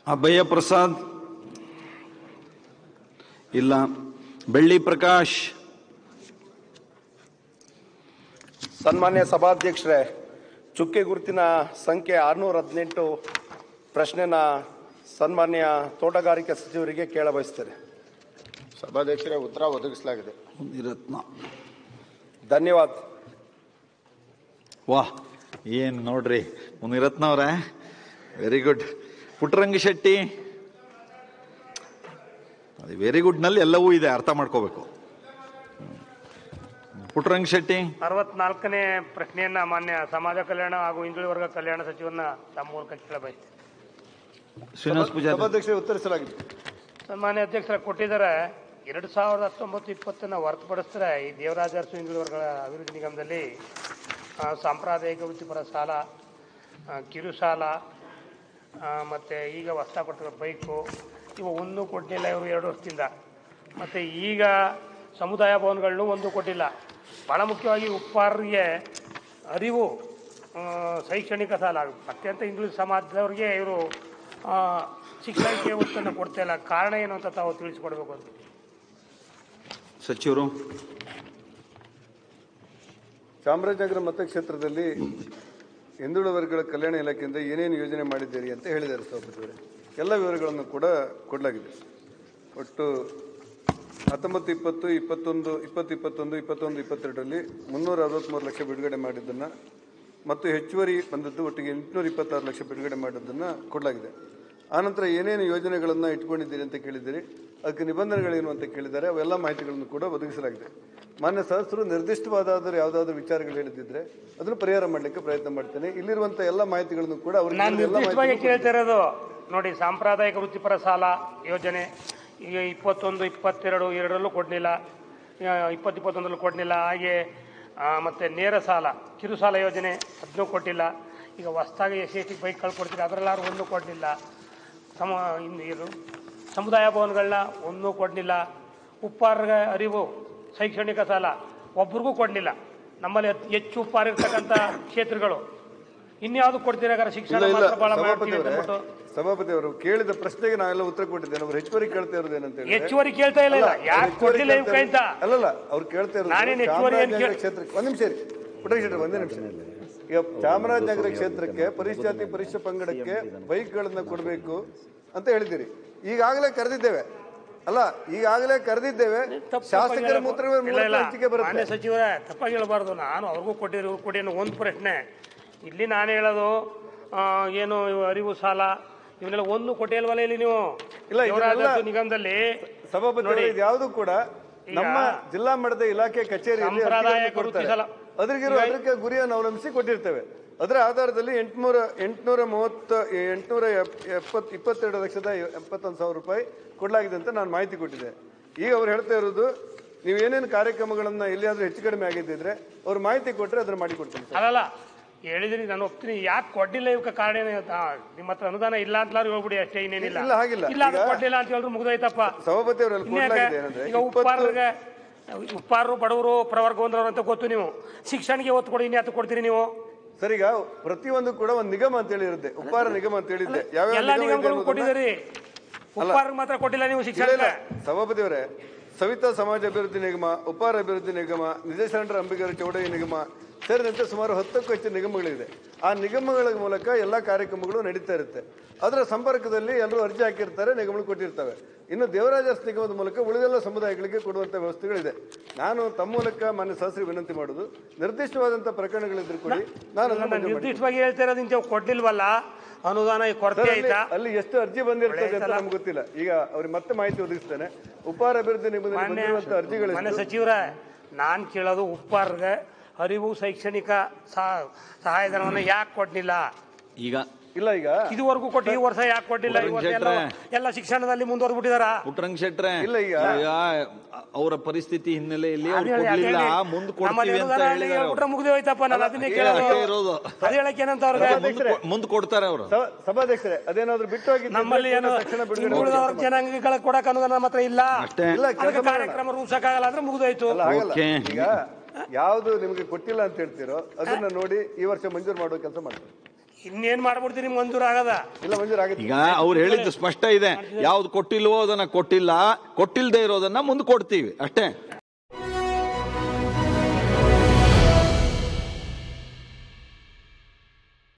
ಅಭಯ ಪ್ರಸಾದ್ ಇಲ್ಲ ಬೆಳ್ಳಿ ಪ್ರಕಾಶ್ ಸನ್ಮಾನ್ಯ ಸಭಾಧ್ಯಕ್ಷರೇ ಚುಕ್ಕೆ ಗುರುತಿನ ಸಂಖ್ಯೆ ಆರುನೂರ ಹದಿನೆಂಟು ಪ್ರಶ್ನೆನ ಸನ್ಮಾನ್ಯ ತೋಟಗಾರಿಕೆ ಸಚಿವರಿಗೆ ಕೇಳಬಯಸ್ತೇನೆ ಸಭಾಧ್ಯಕ್ಷರೇ ಉತ್ತರ ಒದಗಿಸಲಾಗಿದೆ ಮುನಿರತ್ನ ಧನ್ಯವಾದ ವಾಹ್ ಏನ್ ನೋಡ್ರಿ ಮುನಿರತ್ನ ಅವರೇ very good Puttarangi Shetty very good ನಲ್ಲಿ ಎಲ್ಲವೂ ಇದೆ ಅರ್ಥ ಮಾಡ್ಕೋಬೇಕು ಪುಟ್ಟರಂಗಿ ಶೆಟ್ಟಿ ಅರವತ್ನಾಲ್ಕನೇ ಪ್ರಶ್ನೆಯನ್ನ ಮಾನ್ಯ ಸಮಾಜ ಕಲ್ಯಾಣ ಹಾಗೂ ಹಿಂದುಳಿದ ವರ್ಗ ಕಲ್ಯಾಣ ಸಚಿವರನ್ನ ತಮ್ಮ ಮೂಲಕ ಕೇಳಬಯಸ್ತೇನೆ ಶ್ರೀನಿವಾಸ್ ಪೂಜಾರಿ ಸಭಾಧ್ಯಕ್ಷರೇ ಉತ್ತರಿಸಲಾಗಿದೆ ಸನ್ಮಾನ್ಯ ಅಧ್ಯಕ್ಷರ ಕೊಟ್ಟಿದ್ದಾರೆ ಎರಡು ಸಾವಿರದ ಹತ್ತೊಂಬತ್ತು ಇಪ್ಪತ್ತನ್ನ ಹೊರತುಪಡಿಸಿದ್ರೆ ಈ ದೇವರಾಜ ಅರಸು ಹಿಂದುಳಿದ ವರ್ಗಗಳ ಅಭಿವೃದ್ಧಿ ನಿಗಮದಲ್ಲಿ ಆ, ಸಾಂಪ್ರದಾಯಿಕ ವೃತ್ತಿಪರ ಸಾಲ ಆ, ಕಿರು ಸಾಲ ಆ, ಮತ್ತೆ ಈಗ ಹೊಸ್ತಾ ಕೊಟ್ಟಿರೋ ಬೈಕು ಇವು ಒಂದು ಕೊಟ್ಟಿಲ್ಲ ಇವರು ಎರಡು ವರ್ಷದಿಂದ ಮತ್ತೆ ಈಗ ಸಮುದಾಯ ಭವನಗಳನ್ನು ಒಂದು ಕೊಟ್ಟಿಲ್ಲ ಬಹಳ ಮುಖ್ಯವಾಗಿ ಉಪ್ಪಾರರಿಗೆ ಅರಿವು ಆ, ಶೈಕ್ಷಣಿಕ ಸಾಲ ಅತ್ಯಂತ ಹಿಂದುಳಿದ ಸಮಾಜದವರಿಗೆ ಇವರು ಶಿಕ್ಷಣಕ್ಕೆ ಒತ್ತನ್ನು ಕೊಡ್ತಾ ಇಲ್ಲ ಕಾರಣ ಏನು ಅಂತ ತಾವು ತಿಳಿಸ್ಕೊಡ್ಬೇಕು ಅಂತ ಸಚಿವರು ಚಾಮರಾಜನಗರ ಮತಕ್ಷೇತ್ರದಲ್ಲಿ ಹಿಂದುಳಿದ ವರ್ಗಗಳ ಕಲ್ಯಾಣ ಇಲಾಖೆಯಿಂದ ಏನೇನು ಯೋಜನೆ ಮಾಡಿದ್ದೀರಿ ಅಂತ ಹೇಳಿದ್ದಾರೆ ಸಭಾಪತಿಯವರೇ ಎಲ್ಲ ವಿವರಗಳನ್ನು ಕೂಡ ಕೊಡಲಾಗಿದೆ ಒಟ್ಟು ಹತ್ತೊಂಬತ್ತು ಇಪ್ಪತ್ತು ಇಪ್ಪತ್ತೊಂದು ಇಪ್ಪತ್ತು ಇಪ್ಪತ್ತೊಂದು ಇಪ್ಪತ್ತೊಂದು ಇಪ್ಪತ್ತೆರಡರಲ್ಲಿ ಮುನ್ನೂರ ಅರವತ್ತ್ಮೂರು ಲಕ್ಷ ಬಿಡುಗಡೆ ಮಾಡಿದ್ದನ್ನು ಮತ್ತು ಹೆಚ್ಚುವರಿ ಬಂದದ್ದು ಒಟ್ಟಿಗೆ ಎಂಟುನೂರ ಇಪ್ಪತ್ತಾರು ಲಕ್ಷ ಬಿಡುಗಡೆ ಮಾಡಿದ್ದನ್ನು ಕೊಡಲಾಗಿದೆ ಆನಂತರ ಏನೇನು ಯೋಜನೆಗಳನ್ನು ಇಟ್ಕೊಂಡಿದ್ದೀರಿ ಅಂತ ಕೇಳಿದ್ದೀರಿ ಅದಕ್ಕೆ ನಿಬಂಧನೆಗಳೇನು ಅಂತ ಕೇಳಿದ್ದಾರೆ ಅವೆಲ್ಲ ಮಾಹಿತಿಗಳನ್ನು ಕೂಡ ಒದಗಿಸಲಾಗಿದೆ ಮಾನ್ಯ ಸದಸ್ಯರು ನಿರ್ದಿಷ್ಟವಾದಾದರೂ ಯಾವುದಾದ್ರೂ ವಿಚಾರಗಳು ಹೇಳಿದ್ದಿದ್ರೆ ಅದನ್ನು ಪರಿಹಾರ ಮಾಡಲಿಕ್ಕೆ ಪ್ರಯತ್ನ ಮಾಡ್ತೇನೆ ಇಲ್ಲಿರುವಂಥ ಎಲ್ಲ ಮಾಹಿತಿಗಳನ್ನು ಕೂಡ ಅವರಿಗೆ ನಾನು ಎಲ್ಲ ನಿರ್ದಿಷ್ಟವಾಗಿ ಮಾಹಿತಿಗಳನ್ನು ಕೇಳ್ತಾ ಇರೋದು ನೋಡಿ ಸಾಂಪ್ರದಾಯಿಕ ವೃತ್ತಿಪರ ಸಾಲ ಯೋಜನೆ ಈಗ ಇಪ್ಪತ್ತೊಂದು ಇಪ್ಪತ್ತೆರಡು ಎರಡರಲ್ಲೂ ಕೊಡಲಿಲ್ಲ ಇಪ್ಪತ್ತು ಇಪ್ಪತ್ತೊಂದರಲ್ಲೂ ಕೊಡಲಿಲ್ಲ ಹಾಗೆ ಆ, ಮತ್ತೆ ನೇರ ಸಾಲ ಕಿರು ಸಾಲ ಯೋಜನೆ ಅದನ್ನೂ ಕೊಟ್ಟಿಲ್ಲ ಈಗ ಹೊಸ್ದಾಗಿ ಎಸ್ ಸಿ ಟಿ ಬೈಕ್ಗಳು ಕೊಡ್ತೀವಿ ಅದರಲ್ಲಾರು ಒಂದೂ ಕೊಡಲಿಲ್ಲ ಸಮ ಇನ್ನು ಏನು ಸಮುದಾಯ ಭವನಗಳನ್ನ ಒಂದೂ ಕೊಡಲಿಲ್ಲ ಉಪ್ಪಾರ ಅರಿವು ಶೈಕ್ಷಣಿಕ ಸಾಲ ಒಬ್ರಿಗೂ ಕೊಡಲಿಲ್ಲ ನಮ್ಮಲ್ಲಿ ಅತಿ ಹೆಚ್ಚು ಉಪ್ಪಾರ ಇರ್ತಕ್ಕಂಥ ಕ್ಷೇತ್ರಗಳು ಇನ್ಯಾವುದು ಕೊಡ್ತೀರಾಗಾರ ಶಿಕ್ಷಣ ಇಲ್ಲ ಇಲ್ಲ ಮಾತ್ರ ಭಾಳ ಮಾಡ್ತೀವಿ ಅಂತ ಸಭಾಪತಿಯವರೇ ಅಂದ್ಬಿಟ್ಟು ಸಭಾಪತಿ ಅವರು ಕೇಳಿದ ಪ್ರಶ್ನೆಗೆ ನಾವೆಲ್ಲ ಉತ್ತರ ಕೊಟ್ಟಿದ್ದೇನೆ ಅವರು ಹೆಚ್ಚುವರಿ ಕೇಳ್ತಾ ಇರೋದು ಏನಂತ ಹೇಳಿದ್ರೆ ಹೆಚ್ಚುವರಿ ಕೇಳ್ತಾ ಇಲ್ಲ ಅಲ್ಲ, ಯಾಕೆ ಹೆಚ್ಚುವರಿ ಕೊಡ್ಲಿಲ್ಲ ಇವ್ ಕೇಳ್ತಾ ಕೈಂತ ಇರೋದು- ಅಲ್ಲಲ್ಲ ಅವ್ರು ಕೇಳ್ತಾ ಇರೋದು ನಾನೇನ್ ಹೆಚ್ಚುವರಿ ಏನ್ ಚಾಮರಾಜನಗರ ಕೇಳ್- ಕ್ಷೇತ್ರಕ್ಕೆ ಒಂದ್ ನಿಮಿಷ ಇರಿ ಪುಟ್ಟರಂಗ ಶೆಟ್ಟಿ ಒಂದೇ ನಿಮಿಷ ಈಗ ಚಾಮರಾಜನಗರ ಕ್ಷೇತ್ರಕ್ಕೆ ಪರಿಶಾತಿ ಪರಿಶಿಷ್ಟ ಪಂಗಡಕ್ಕೆ ಬೈಕ್ಗಳನ್ನ ಕೊಡಬೇಕು ಅಂತ ಹೇಳಿದ್ದೀರಿ ಈಗಾಗಲೇ ಕರೆದಿದ್ದೇವೆ ಅಲ್ಲ ಈಗಾಗಲೇ ಕರೆದಿದ್ದೇವೆ ತಪ್ಪು ಶಾಸಕರ ತಪ್ಪಾಗಿ ಮೂತ್ರ ಹೇಳ್ಬಾರ್ದು. ಇಲ್ಲ, ಇಲ್ಲ. ಹಂಚಿಕೆ ಮಾನ್ಯ ಬರುತ್ತೆ ಸಚಿವರೇ ತಪ್ಪಾಗಿ ಹೇಳ್ಬಾರ್ದು ನಾನು ಅವ್ರಿಗೂ ಕೊಟ್ಟಿರಿ ಇವ್ರು ಕೊಡಿ ಅನ್ನೋ ಒಂದು ಪ್ರಶ್ನೆ ಇಲ್ಲಿ ನಾನು ಹೇಳೋದು ಆ, ಏನು ಇವು ಅರಿವು ಸಾಲ ಇವನ್ನೆಲ್ಲ ಒಂದು ಕೊಟ್ಟಿಲ್ವಲ್ಲ ಇಲ್ಲಿ ನೀವು ಇಲ್ಲ, ದೇವರಾಜ ಇದನ್ನೆಲ್ಲ- ಅರಸು ನಿಗಮದಲ್ಲಿ ಸಭಾಪತಿ ನೋಡಿ. ಇದು ಯಾವುದು ಕೂಡ ನಮ್ಮ ಜಿಲ್ಲಾ ಮಟ್ಟದ ಇಲಾಖೆ ಕಚೇರಿಯಲ್ಲಿ ಸಂಪ್ರದಾಯ ಅರ್ಜಿಗಳನ್ನು ಕೊಡ್ತಾರೆ. ಗುರುತಿಸಲ- ಅದ್ರಿಗಿರೋ ಅದಕ್ಕೆ ಗುರಿಯನ್ನು ಅವಲಂಬಿಸಿ ಕೊಟ್ಟಿರ್ತೇವೆ ಅದರ ಆಧಾರದಲ್ಲಿ ಎಂಟುನೂರ ಎಂಟುನೂರ ಮೂವತ್ತ ಎಂಟುನೂರ ಎಪ್ಪತ್ ಇಪ್ಪತ್ತೆರಡು ಲಕ್ಷದ ಎಪ್ಪತ್ತೊಂದು ಸಾವಿರ ರೂಪಾಯಿ ಕೊಡಲಾಗಿದೆ ಅಂತ ನಾನು ಮಾಹಿತಿ ಕೊಟ್ಟಿದ್ದೆ ಈಗ ಅವ್ರು ಹೇಳ್ತಾ ಇರೋದು ನೀವು ಏನೇನು ಕಾರ್ಯಕ್ರಮಗಳನ್ನ ಎಲ್ಲಿಯಾದ್ರೂ ಹೆಚ್ಚು ಕಡಿಮೆ ಆಗಿದ್ದಿದ್ರೆ ಅವ್ರು ಮಾಹಿತಿ ಕೊಟ್ಟರೆ ಅದನ್ನ ಮಾಡಿ ಕೊಡ್ತೀನಿ ಸರ್ ಅಲ್ಲಲ್ಲ ಹೇಳಿದ್ರಿ ನಾನು ಒಪ್ತೀನಿ ಯಾಕೆ ಕೊಡ್ಲಿಲ್ಲ ಇವಕ್ಕೆ ಕಾರಣ ಏನು ಅಂತ? ನಿಮ್ಮ ಹತ್ರ ಅನುದಾನ ಇಲ್ಲ ಅಂತಲಾರು ಹೇಳ್ಬಿಡಿ ಅಷ್ಟೇ ಇನ್ನೇನಿಲ್ಲ ಇಲ್ಲ, ಹಾಗಿಲ್ಲ. ಇಲ್ಲ ಅದು ಈಗ- ಕೊಡ್ಲಿಲ್ಲ ಅಂತ ಹೇಳಿದ್ರು ಮುಗ್ದೋಯ್ತಪ್ಪ ಸಭಾಪತಿ ಅವರಲ್ಲಿ ಇನ್ಯಾಕೆ? ಕೊಡಲಾಗಿದೆ ಏನಂದ್ರೆ ಈಗ ಇಪ್ಪತ್ತು ಉಪ್ಪಾರರಿಗೆ ಉಪ್ಪಾರರು ಬಡವರು ಪ್ರವರ್ಗ ಹೊಂದವರು ಅಂತ ಗೊತ್ತು ನೀವು ಶಿಕ್ಷಣಕ್ಕೆ ಒತ್ತು ಕೊಡಿ ಇನ್ಯಾತು ಕೊಡ್ತೀರಿ ನೀವು ಸರ್ ಈಗ ಪ್ರತಿಯೊಂದು ಕೂಡ ಒಂದು ನಿಗಮ ಅಂತ ಹೇಳಿ ಇರುತ್ತೆ ಉಪ್ಪಾರ ನಿಗಮ ಅಂತ ಹೇಳಿದ್ದೆ ಯಾವ್ಯಾವ ಎಲ್ಲ ನಿಗಮ ಇದೆ ನಿಗಮಗಳಿಗೂ ಅನ್ನೋದನ್ನ- ಕೊಟ್ಟಿದ್ದೀರಿ ಉಪ್ಪಾರರಿಗೆ ಮಾತ್ರ ಕೊಟ್ಟಿಲ್ಲ ನೀವು ಇಲ್ಲ, ಶಿಕ್ಷಣ ಇಲ್ಲ. ಸಭಾಪತಿ ಅವರೇ ಸವಿತಾ ಸಮಾಜ ಅಭಿವೃದ್ಧಿ ನಿಗಮ ಉಪಾರ ಅಭಿವೃದ್ಧಿ ನಿಗಮ ನಿಜಶರಣರ ಅಂಬಿಗರ ಚೌಡಯ್ಯ ನಿಗಮ ಸೇರಿದಂತೆ ಸುಮಾರು ಹತ್ತಕ್ಕೂ ಹೆಚ್ಚು ನಿಗಮಗಳಿದೆ ಆ ನಿಗಮಗಳ ಮೂಲಕ ಎಲ್ಲ ಕಾರ್ಯಕ್ರಮಗಳು ನಡೀತಾ ಇರುತ್ತೆ ಅದರ ಸಂಪರ್ಕದಲ್ಲಿ ಎಲ್ಲರೂ ಅರ್ಜಿ ಹಾಕಿರ್ತಾರೆ ನಿಗಮಗಳು ಕೊಟ್ಟಿರ್ತವೆ ಇನ್ನು ದೇವರಾಜ ಅರಸು ನಿಗಮದ ಮೂಲಕ ಉಳಿದೆಲ್ಲ ಸಮುದಾಯಗಳಿಗೆ ಕೊಡುವಂತ ವ್ಯವಸ್ಥೆಗಳಿದೆ ನಾನು ತಮ್ಮ ಮೂಲಕ ಮಾನ್ಯ ಸಹಸ್ರಿ ವಿನಂತಿ ಮಾಡುದು ನಿರ್ದಿಷ್ಟವಾದಂತ ಪ್ರಕರಣಗಳಿದ್ರೆ ಕೊಡಿ ನಾನು ಅದನ್ನ ನಾನು ಮಂಜೂರು ಮಾಡ್ತೀನಿ. ನಿರ್ದಿಷ್ಟವಾಗಿ ಹೇಳ್ತಾ ಇರೋದು ಇಂಥವು ಕೊಡ್ಲಿಲ್ವಲ್ಲ ಅನುದಾನ ಈ ಕೊರತೆ ಸರ್, ಅಲ್ಲಿ- ಆಯ್ತಾ ಅಲ್ಲಿ ಎಷ್ಟು ಅರ್ಜಿ ಬಂದಿರ್ತದೆ ಅಂತ ನಮ್ಗೆ ಗೊತ್ತಿಲ್ಲ ಈಗ ಅವ್ರಿಗೆ ಮತ್ತೆ ಮಾಹಿತಿ ಒದಗಿಸ್ತೇನೆ ಉಪಾರ ಅಭಿವೃದ್ಧಿ ನಿಗಮದಲ್ಲಿ ಮಾನ್ಯ ಬಂದಿರುವಂತ ಅರ್ಜಿಗಳು ಮಾನ್ಯ ಸಚಿವರ ನಾನ್ ಕೇಳೋದು ಉಪ್ಪಾರ್ಗೆ ಅರಿವು ಶೈಕ್ಷಣಿಕ ಸಹ- ಸಹಾಯಧನವನ್ನು ಯಾಕೆ ಕೊಡ್ಲಿಲ್ಲ ಈಗ ಇಲ್ಲ ಈಗ ಇದುವರೆಗೂ ಕೊಟ್ಟು ಈ ವರ್ಷ ಯಾಕೆ ಕೊಡ್ಲಿಲ್ಲ ಈ ವರ್ಷ ಎಲ್ಲ ಎಲ್ಲ ಶಿಕ್ಷಣದಲ್ಲಿ ಮುಂದುವರೆದ್ಬಿಟ್ಟಿದಾರ ಪುಟ್ಟರಂಗ್ ಶೆಟ್ರೆ ಇಲ್ಲ ಈಗ. ಅವರ ಪರಿಸ್ಥಿತಿ ಹಿನ್ನೆಲೆಯಲ್ಲಿ ಅವ್ರು ಅದೇ ಹೇಳಿ, ಅದೇ ಕೊಡ್ಲಿಲ್ಲ ಹೇಳಿ. ಮುಂದ್ ನಮ್ಮಲ್ಲಿ ಕೊಡ್ತೀವಿ ಅಂತ ಅನುದಾನ ಅಲ್ಲಿ ಹೇಳಿದಾರೆ ಹೇಳ್ಬಿಟ್ರೆ ಮುಗ್ದು ಹೋಯ್ತಪ್ಪ ನಾನು ಅದನ್ನೇ ಈಗ ಕೇಳೋದು ಅಷ್ಟೇ ಇರೋದು. ಅದೇ ಹೇಳಕ್ಕೆ ಏನಂತ ಅವ್ರಿಗೆ ಅಧ್ಯಕ್ಷರೇ. ಮುಂದ್ ಕೊಡ್ತಾರೆ ಅವರು ಸಭಾ- ಸಭಾಧ್ಯಕ್ಷರೇ ಅದೇನಾದ್ರೂ ಬಿಟ್ಟು ಹೋಗಿದ್ರೆ ನಮ್ಮಲ್ಲಿ ಏನು ತಕ್ಷಣ ಬಿಡುಗಡೆ ಹಿಂದುಳಿದ ಮಾಡಿ. ವರ್ಗ ಜನಾಂಗಗಳ ಕೊಡಕ್ ಅನುದಾನ ನಮ್ಮ ಹತ್ರ ಇಲ್ಲ ಅಷ್ಟೇ ಇಲ್ಲ ಕೆಲಸ ಅದಕ್ಕೆ ಮಾಡೋಣ. ಕಾರ್ಯಕ್ರಮ ರೂಪಿಸಕ್ಕಾಗಲ್ಲ ಅಂದ್ರೆ ಮುಗಿದೋಯ್ತು ಅಲ್ಲ, ಆಗಲ್ಲ. ಓಕೆ. ಈಗ ಯಾವ್ದು ನಿಮಗೆ ಕೊಟ್ಟಿಲ್ಲ ಅಂತ ಹೇಳ್ತೀರೋ ಅದನ್ನ ನೋಡಿ ಈ ವರ್ಷ ಮಂಜೂರು ಮಾಡುವ ಕೆಲಸ ಮಾಡ್ತೀವಿ ಇನ್ನೇನ್ ಮಾಡ್ಬಿಡ್ತೀರಿ ಮಂಜೂರು ಆಗದ ಇಲ್ಲ ಮಂಜೂರಾಗಿತ್ತು ಈಗ ಅವ್ರು ಹೇಳಿದ್ದು ಸ್ಪಷ್ಟ ಇದೆ ಯಾವ್ದು ಕೊಟ್ಟಿಲ್ವೋ ಅದನ್ನ ಕೊಟ್ಟಿಲ್ಲ ಕೊಟ್ಟಿಲ್ದೇ ಇರೋದನ್ನ ಮುಂದೆ ಕೊಡ್ತೀವಿ ಅಷ್ಟೇ